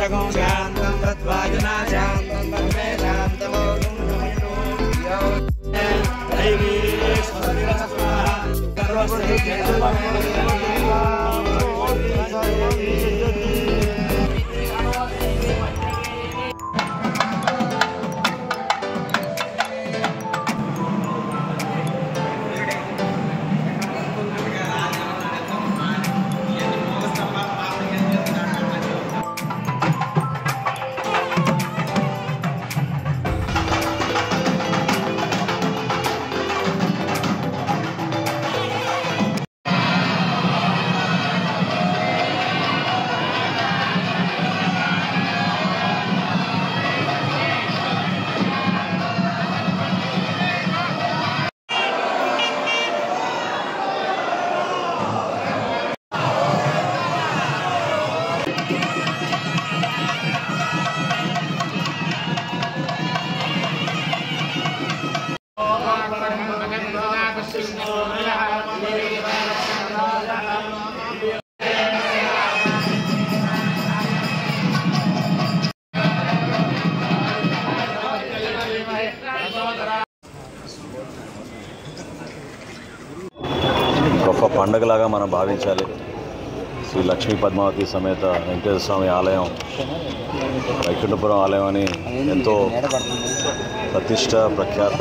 పంచకం శాంతం తద్వాయునా శాంతం తన్మే శాంతమోగం దైవీ స్వస్తిరస్వాహ సర్వస్య గొప్ప పండగలాగా మనం భావించాలి శ్రీ లక్ష్మీ పద్మావతి సమేత వెంకటేశ్వర స్వామి ఆలయం వైకుంఠపురం ఆలయం అని ఎంతో ప్రతిష్ట ప్రఖ్యాత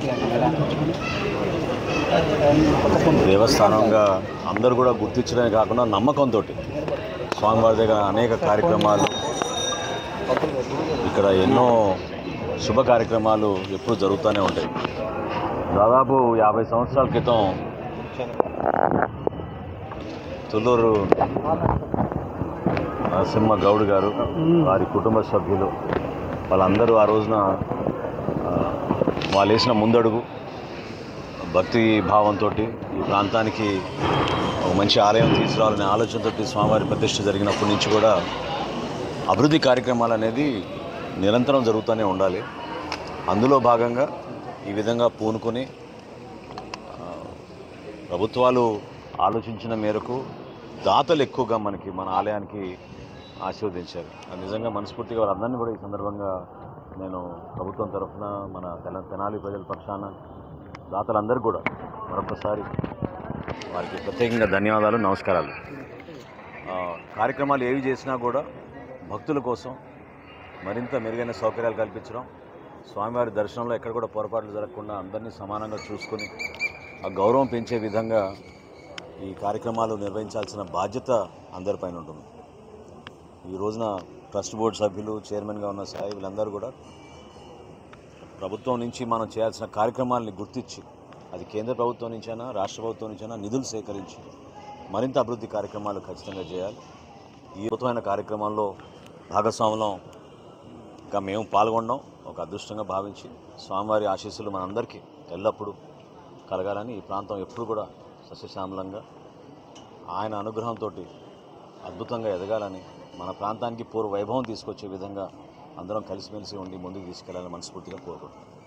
దేవస్థానంగా అందరూ కూడా గుర్తించడమే కాకుండా నమ్మకంతో స్వామివారి దగ్గర అనేక కార్యక్రమాలు ఇక్కడ ఎన్నో శుభ కార్యక్రమాలు ఎప్పుడు జరుగుతూనే ఉంటాయి దాదాపు యాభై సంవత్సరాల క్రితం తుళ్ళూరు నరసింహ గౌడ్ గారు వారి కుటుంబ సభ్యులు వాళ్ళందరూ ఆ రోజున ఆ, వాళ్ళు వేసిన ముందడుగు భక్తి భావంతో ఈ ప్రాంతానికి ఒక మంచి ఆలయం తీసుకురావాలనే ఆలోచనతో స్వామివారి ప్రతిష్ఠ జరిగినప్పటి నుంచి కూడా అభివృద్ధి కార్యక్రమాలు అనేది నిరంతరం జరుగుతూనే ఉండాలి అందులో భాగంగా ఈ విధంగా పూనుకొని ఆ, ప్రభుత్వాలు ఆలోచించిన మేరకు దాతలు ఎక్కువగా మనకి మన ఆలయానికి ఆశీర్వదించారు అది నిజంగా మనస్ఫూర్తిగా వాళ్ళందరినీ కూడా ఈ సందర్భంగా నేను ప్రభుత్వం తరఫున మన తెల తెనాలి ప్రజల పక్షాన దాతలందరికీ కూడా మరొకసారి వారికి ప్రత్యేకంగా ధన్యవాదాలు నమస్కారాలు ఆ, కార్యక్రమాలు ఏవి చేసినా కూడా భక్తుల కోసం మరింత మెరుగైన సౌకర్యాలు కల్పించడం స్వామివారి దర్శనంలో ఎక్కడ కూడా పొరపాట్లు జరగకుండా అందరినీ సమానంగా చూసుకొని ఆ గౌరవం పెంచే విధంగా ఈ కార్యక్రమాలు నిర్వహించాల్సిన బాధ్యత అందరిపైన ఉంటుంది ఈ రోజున ట్రస్ట్ బోర్డు సభ్యులు చైర్మన్గా ఉన్న సాయి వీళ్ళందరూ కూడా ప్రభుత్వం నుంచి మనం చేయాల్సిన కార్యక్రమాలని గుర్తించి అది కేంద్ర ప్రభుత్వం నుంచైనా రాష్ట్ర ప్రభుత్వం నుంచైనా నిధులు సేకరించి మరింత అభివృద్ధి కార్యక్రమాలు ఖచ్చితంగా చేయాలి ఈ అద్భుతమైన కార్యక్రమాల్లో భాగస్వాములం ఇంకా మేము పాల్గొనడం ఒక అదృష్టంగా భావించి స్వామివారి ఆశీస్సులు మనందరికీ ఎల్లప్పుడూ కలగాలని ఈ ప్రాంతం ఎప్పుడు కూడా సస్యశ్యామలంగా ఆయన అనుగ్రహంతో అద్భుతంగా ఎదగాలని మన ప్రాంతానికి పూర్వ వైభవం తీసుకొచ్చే విధంగా అందరం కలిసిమెలిసి ఉండి ముందుకు తీసుకెళ్లాలని మనస్ఫూర్తిగా కోరుకుంటున్నాం